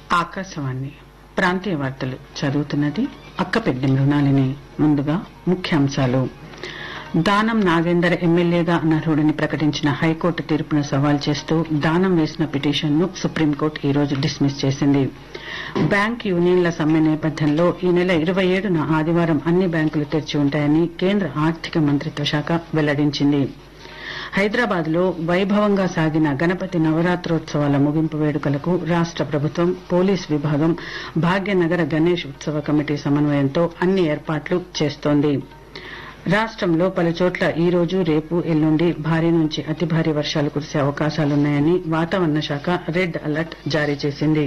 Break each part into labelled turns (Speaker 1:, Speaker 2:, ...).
Speaker 1: ఆకాశవాణి ప్రాంతీయ వార్తలు చదువుతున్నది అక్కపెడ్డి మృణాలిని ముందుగా ముఖ్యాంశాలు దానం నాగేందర్ ఎమ్మెల్యేగా అనర్హుడని ప్రకటించిన హైకోర్టు తీర్పును సవాల్ చేస్తూ దానం వేసిన పిటిషన్ను సుప్రీంకోర్టు ఈ రోజు డిస్మిస్ చేసింది బ్యాంక్ యూనియన్ల సమ్మె నేపథ్యంలో ఈ నెల ఇరవై ఏడున ఆదివారం అన్ని బ్యాంకులు తెరిచి ఉంటాయని కేంద్ర ఆర్థిక మంత్రిత్వ శాఖ వెల్లడించింది హైదరాబాద్ లో వైభవంగా సాగిన గణపతి నవరాత్రోత్సవాల ముగింపు వేడుకలకు రాష్ట ప్రభుత్వం పోలీస్ విభాగం భాగ్యనగర గణేష్ ఉత్సవ కమిటీ సమన్వయంతో అన్ని ఏర్పాట్లు చేస్తోంది రాష్టంలో పలుచోట్ల ఈ రోజు రేపు ఎల్లుండి భారీ నుంచి అతి భారీ వర్షాలు కురిసే అవకాశాలున్నాయని వాతావరణ శాఖ రెడ్ అలర్ట్ జారీ చేసింది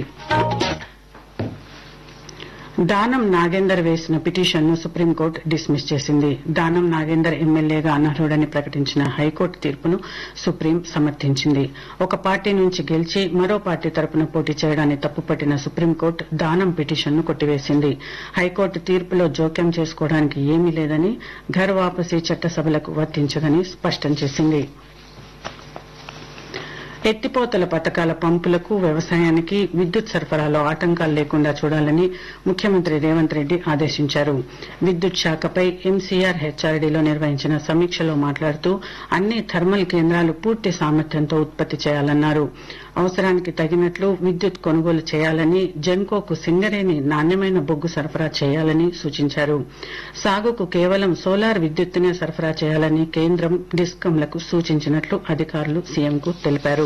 Speaker 1: దానం నాగేందర్ వేసిన పిటిషన్ను సుప్రీంకోర్టు డిస్మిస్ చేసింది దానం నాగేందర్ ఎమ్మెల్యేగా అనర్హుడని ప్రకటించిన హైకోర్టు తీర్పును సుప్రీం సమర్థించింది ఒక పార్టీ నుంచి గెలిచి మరో పార్టీ తరపున పోటీ చేయడాన్ని తప్పుపట్టిన సుప్రీంకోర్టు దానం పిటిషన్ను కొట్టివేసింది హైకోర్టు తీర్పులో జోక్యం చేసుకోవడానికి ఏమీ లేదని ఘర్ వాపసీ చట్టసభలకు వర్తించదని స్పష్టం చేసింది ఎత్తిపోతల పథకాల పంపులకు వ్యవసాయానికి విద్యుత్ సరఫరాలో ఆటంకాలు లేకుండా చూడాలని ముఖ్యమంత్రి రేవంత్ రెడ్డి ఆదేశించారు విద్యుత్ శాఖపై ఎంసీఆర్ హెచ్ఆర్డీలో నిర్వహించిన సమీక్షలో మాట్లాడుతూ అన్ని థర్మల్ కేంద్రాలు పూర్తి సామర్థ్యంతో ఉత్పత్తి చేయాలన్నారు అవసరానికి తగినట్లు విద్యుత్ కొనుగోలు చేయాలని జెన్కోకు సింగరేణి నాణ్యమైన బొగ్గు సరఫరా చేయాలని సూచించారు సాగుకు కేవలం సోలార్ విద్యుత్తునే సరఫరా చేయాలని కేంద్రం డిస్కంలకు సూచించినట్లు అధికారులు సీఎంకు తెలిపారు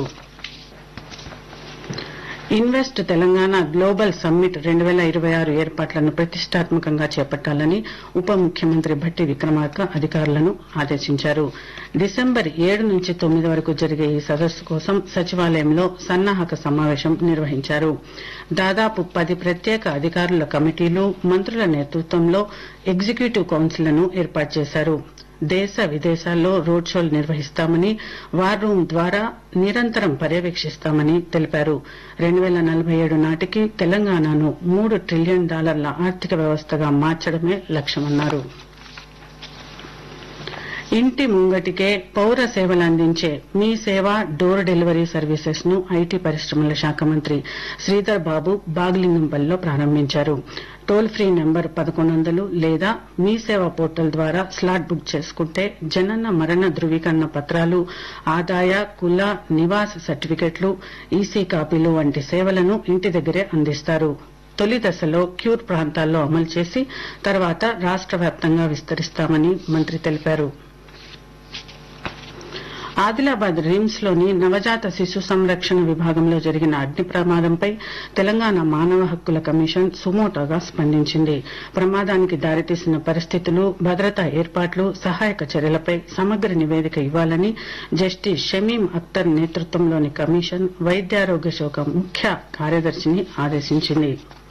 Speaker 1: ఇన్వెస్ట్ తెలంగాణ గ్లోబల్ సమ్మిట్ రెండు వేల ఇరవై ఆరు ఏర్పాట్లను ప్రతిష్టాత్మకంగా చేపట్టాలని ఉప ముఖ్యమంత్రి భట్టి విక్రమార్క అధికారులను ఆదేశించారు డిసెంబర్ ఏడు నుంచి తొమ్మిది వరకు జరిగే ఈ సదస్సు కోసం సచివాలయంలో సన్నాహక సమావేశం నిర్వహించారు దాదాపు పది ప్రత్యేక అధికారుల కమిటీలు మంత్రుల నేతృత్వంలో ఎగ్జిక్యూటివ్ కౌన్సిల్లను ఏర్పాటు చేశారు దేశ విదేశాల్లో రోడ్ షోలు నిర్వహిస్తామని వార్ రూమ్ ద్వారా నిరంతరం పర్యవేక్షిస్తామని తెలిపారు రెండు వేల నలభై ఏడు నాటికి తెలంగాణను మూడు ట్రిలియన్ డాలర్ల ఆర్థిక వ్యవస్థగా మార్చడమే లక్ష్యమన్నారు ఇంటి ముంగటికే పౌర సేవలు అందించే మీ సేవ డోర్ డెలివరీ సర్వీసెస్ ను ఐటీ పరిశ్రమల శాఖ మంత్రి శ్రీధర్ బాబు బాగ్లింగంపల్లిలో ప్రారంభించారు టోల్ ఫ్రీ నెంబర్ పదకొండు వందలు లేదా మీ సేవ పోర్టల్ ద్వారా స్లాట్ బుక్ చేసుకుంటే జనన మరణ ధృవీకరణ పత్రాలు ఆదాయ కుల నివాస సర్టిఫికెట్లు ఈసీ కాపీలు వంటి సేవలను ఇంటి దగ్గరే అందిస్తారు తొలి దశలో క్యూర్ ప్రాంతాల్లో అమలు చేసి తర్వాత రాష్ట వ్యాప్తంగా విస్తరిస్తామని మంత్రి తెలిపారు ఆదిలాబాద్ రిమ్స్ లోని నవజాత శిశు సంరక్షణ విభాగంలో జరిగిన అగ్ని ప్రమాదంపై తెలంగాణ మానవ హక్కుల కమిషన్ సుమోటోగా స్పందించింది ప్రమాదానికి దారితీసిన పరిస్థితులు భద్రతా ఏర్పాట్లు సహాయక చర్యలపై సమగ్ర నివేదిక ఇవ్వాలని జస్టిస్ షమీం అఖ్తర్ నేతృత్వంలోని కమిషన్ వైద్యారోగ్య శాఖ ముఖ్య కార్యదర్శిని ఆదేశించింది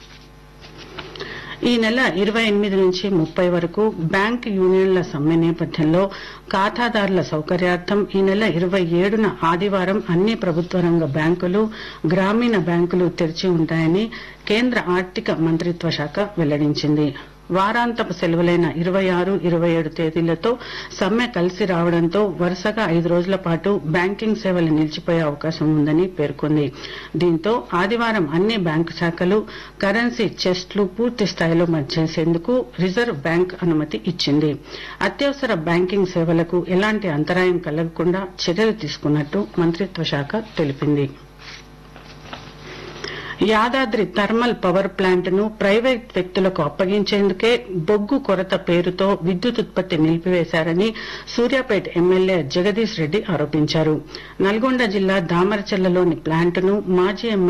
Speaker 1: ఈ నెల ఇరవై ఎనిమిది నుంచి ముప్పై వరకు బ్యాంక్ యూనియన్ల సమ్మె నేపథ్యంలో ఖాతాదారుల సౌకర్యార్థం ఈ నెల ఇరవై ఏడున ఆదివారం అన్ని ప్రభుత్వ రంగ బ్యాంకులు గ్రామీణ బ్యాంకులు తెరిచి ఉంటాయని కేంద్ర ఆర్థిక మంత్రిత్వ శాఖ వెల్లడించింది వారాంతపు సెలవులైన ఇరవై ఆరు ఇరవై ఏడు తేదీలతో సమ్మె కలిసి రావడంతో వరుసగా ఐదు రోజుల పాటు బ్యాంకింగ్ సేవలు నిలిచిపోయే అవకాశం ఉందని పేర్కొంది దీంతో ఆదివారం అన్ని బ్యాంకు శాఖలు కరెన్సీ చెస్ట్లు పూర్తి స్థాయిలో చేసేందుకు రిజర్వ్ బ్యాంక్ అనుమతి ఇచ్చింది అత్యవసర బ్యాంకింగ్ సేవలకు ఎలాంటి అంతరాయం కలగకుండా చర్యలు తీసుకున్నట్టు మంత్రిత్వ శాఖ తెలిపింది యాదాద్రి థర్మల్ పవర్ ప్లాంట్ ను ప్రైవేట్ వ్యక్తులకు అప్పగించేందుకే బొగ్గు కొరత పేరుతో విద్యుత్ ఉత్పత్తి నిలిపివేశారని సూర్యాపేట ఎమ్మెల్యే జగదీష్ రెడ్డి ఆరోపించారు నల్గొండ జిల్లా దామరచెల్లలోని ప్లాంట్ ను మాజీ